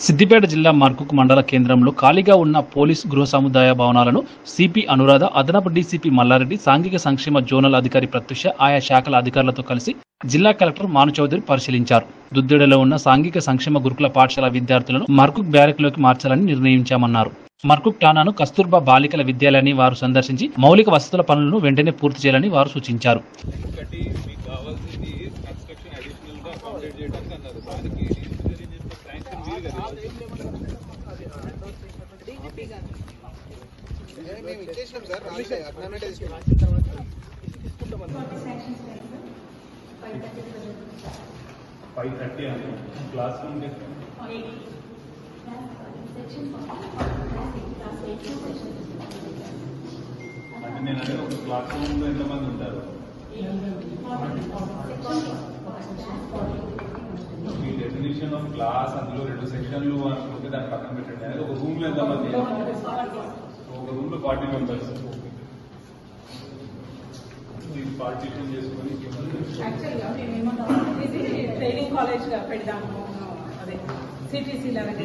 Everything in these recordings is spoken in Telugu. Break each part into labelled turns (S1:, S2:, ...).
S1: సిద్దిపేట జిల్లా మర్కుక్ మండల కేంద్రంలో ఖాళీగా ఉన్న పోలీస్ గృహ సముదాయ భవనాలను సిపి అనురాధ అదనపు డీసీపీ మల్లారెడ్డి సాంఘిక సంక్షేమ జోనల్ అధికారి ప్రత్యుష ఆయా శాఖల అధికారులతో కలిసి జిల్లా కలెక్టర్ మాను చౌదరి పరిశీలించారు దుద్దేడలో ఉన్న సాంఘిక సంక్షేమ గురుకుల పాఠశాల విద్యార్థులను మర్కుక్ బ్యారెక్లోకి మార్చాలని నిర్ణయించామన్నారు మర్కుక్ టానాను కస్తూర్బా బాలికల విద్యాలయాన్ని వారు సందర్శించి మౌలిక వసతుల పనులను వెంటనే పూర్తి చేయాలని వారు సూచించారు
S2: ఒకటి మీకు కావాల్సింది కన్స్ట్రక్షన్ అడిషనల్ గా కంప్లీట్ చేయడానికి అన్నారు దానికి necessary చేసిన శాంక్షన్ మీరు కదా
S3: మేము ఇచ్చేసినాం సార్ రాలే అగ్నామెంట్ తీసుకున్నాం
S2: ఫైవ్ థర్టీ అని క్లాస్ రూమ్ అంటే నేను అనేది ఒక క్లాస్ రూమ్ లో ఎంతమంది ఉంటారు మీ డెఫినేషన్ ఆఫ్ క్లాస్ అందులో రెండు సెక్షన్లు అనుకుంటే దాన్ని పక్కన పెట్టండి అనేది ఒక రూమ్ లో ఎంతమంది ఒక రూమ్ లో ఫార్టీ మెంబర్స్ దీన్ని పార్టీషన్ చేసుకొని
S4: యాక్చువల్గా మేము ఏమన్నా ఇది ట్రైనింగ్ కాలేజ్ గా పెడదాము అదే సిటీసీ లాగా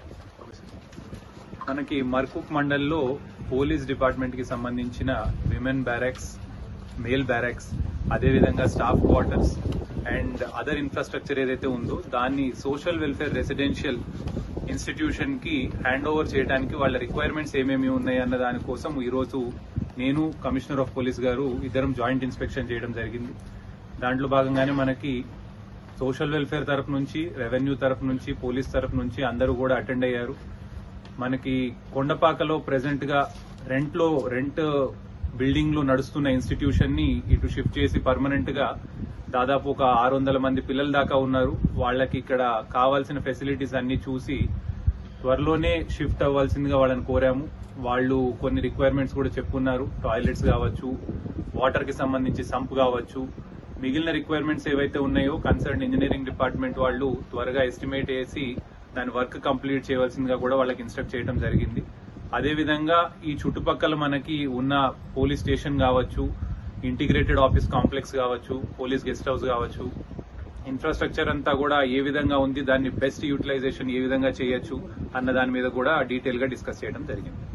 S2: మనకి మర్కుక్ మండల్లో పోలీస్ డిపార్ట్మెంట్ కి సంబంధించిన విమెన్ బ్యారెక్స్ మేల్ బ్యారెక్స్ అదేవిధంగా staff quarters and other infrastructure ఏదైతే ఉందో దాన్ని సోషల్ వెల్ఫేర్ రెసిడెన్షియల్ ఇన్స్టిట్యూషన్ కి హ్యాండ్ ఓవర్ చేయడానికి వాళ్ళ రిక్వైర్మెంట్స్ ఏమేమి ఉన్నాయి అన్న దానికోసం ఈరోజు నేను కమిషనర్ ఆఫ్ పోలీస్ గారు ఇద్దరం జాయింట్ ఇన్స్పెక్షన్ చేయడం జరిగింది దాంట్లో భాగంగానే మనకి సోషల్ వెల్ఫేర్ తరపు నుంచి రెవెన్యూ తరపు నుంచి పోలీస్ తరపు నుంచి అందరూ కూడా అటెండ్ అయ్యారు మనకి కొండపాకలో ప్రెసెంట్ గా రెంట్ లో రెంట్ బిల్డింగ్ లో నడుస్తున్న ఇన్స్టిట్యూషన్ ని ఇటు షిఫ్ట్ చేసి పర్మనెంట్ గా దాదాపు ఒక ఆరు వందల మంది పిల్లల దాకా ఉన్నారు వాళ్ళకి ఇక్కడ కావాల్సిన ఫెసిలిటీస్ అన్ని చూసి త్వరలోనే షిఫ్ట్ అవ్వాల్సిందిగా వాళ్ళని కోరాము వాళ్ళు కొన్ని రిక్వైర్మెంట్స్ కూడా చెప్పుకున్నారు టాయిలెట్స్ కావచ్చు వాటర్ కి సంబంధించి సంప్ కావచ్చు మిగిలిన రిక్వైర్మెంట్స్ ఏవైతే ఉన్నాయో కన్సర్న్ ఇంజనీరింగ్ డిపార్ట్మెంట్ వాళ్ళు త్వరగా ఎస్టిమేట్ వేసి దాని వర్క్ కంప్లీట్ చేయవలసిందిగా కూడా వాళ్ళకి ఇన్స్ట్రక్ట్ చేయడం జరిగింది అదేవిధంగా ఈ చుట్టుపక్కల మనకి ఉన్న పోలీస్ స్టేషన్ కావచ్చు ఇంటిగ్రేటెడ్ ఆఫీస్ కాంప్లెక్స్ కావచ్చు పోలీస్ గెస్ట్ హౌస్ కావచ్చు ఇన్ఫ్రాస్ట్రక్చర్ అంతా కూడా ఏ విధంగా ఉంది దాన్ని బెస్ట్ యూటిలైజేషన్ ఏ విధంగా చేయొచ్చు అన్న దాని మీద కూడా డీటెయిల్ గా డిస్కస్ చేయడం జరిగింది